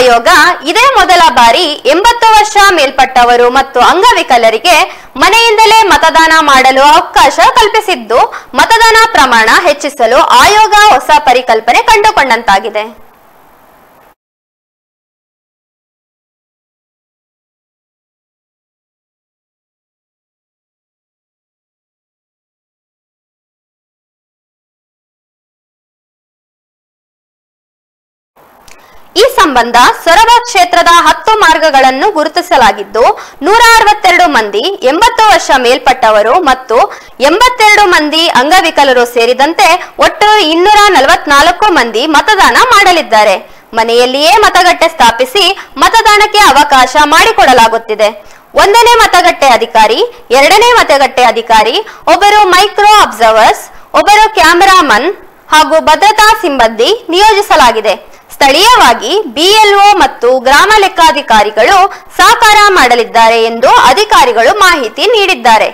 ಆಯೋಗ ಇದೇ ಮೊದಲ ಬಾರಿ ಎಂಬತ್ತು ವರ್ಷ ಮೇಲ್ಪಟ್ಟವರು ಮತ್ತು ಅಂಗವಿಕಲರಿಗೆ ಮನೆಯಿಂದಲೇ ಮತದಾನ ಮಾಡಲು ಅವಕಾಶ ಕಲ್ಪಿಸಿದ್ದು ಮತದಾನ ಪ್ರಮಾಣ ಹೆಚ್ಚಿಸಲು ಆಯೋಗ ಹೊಸ ಪರಿಕಲ್ಪನೆ ಕಂಡುಕೊಂಡಂತಾಗಿದೆ ಈ ಸಂಬಂಧ ಸೊರಬ ಕ್ಷೇತ್ರದ ಹತ್ತು ಮಾರ್ಗಗಳನ್ನು ಗುರುತಿಸಲಾಗಿದ್ದು ನೂರ ಅರವತ್ತೆರಡು ಮಂದಿ ಎಂಬತ್ತು ವರ್ಷ ಮೇಲ್ಪಟ್ಟವರು ಮತ್ತು ಎಂಬತ್ತೆರಡು ಮಂದಿ ಅಂಗವಿಕಲರು ಸೇರಿದಂತೆ ಒಟ್ಟು ಇನ್ನೂರ ನಲವತ್ನಾಲ್ಕು ಮಂದಿ ಮತದಾನ ಮಾಡಲಿದ್ದಾರೆ ಮನೆಯಲ್ಲಿಯೇ ಮತಗಟ್ಟೆ ಸ್ಥಾಪಿಸಿ ಮತದಾನಕ್ಕೆ ಅವಕಾಶ ಮಾಡಿಕೊಡಲಾಗುತ್ತಿದೆ ಒಂದನೇ ಮತಗಟ್ಟೆ ಅಧಿಕಾರಿ ಎರಡನೇ ಮತಗಟ್ಟೆ ಅಧಿಕಾರಿ ಒಬ್ಬರು ಮೈಕ್ರೋ ಅಬ್ಸರ್ವರ್ಸ್ ಒಬ್ಬರು ಕ್ಯಾಮೆರಾಮನ್ ಹಾಗೂ ಭದ್ರತಾ ಸಿಬ್ಬಂದಿ ನಿಯೋಜಿಸಲಾಗಿದೆ ಸ್ಥಳೀಯವಾಗಿ ಬಿಎಲ್ಒ ಮತ್ತು ಗ್ರಾಮ ಲೆಕ್ಕಾಧಿಕಾರಿಗಳು ಸಹಕಾರ ಮಾಡಲಿದ್ದಾರೆ ಎಂದು ಅಧಿಕಾರಿಗಳು ಮಾಹಿತಿ ನೀಡಿದ್ದಾರೆ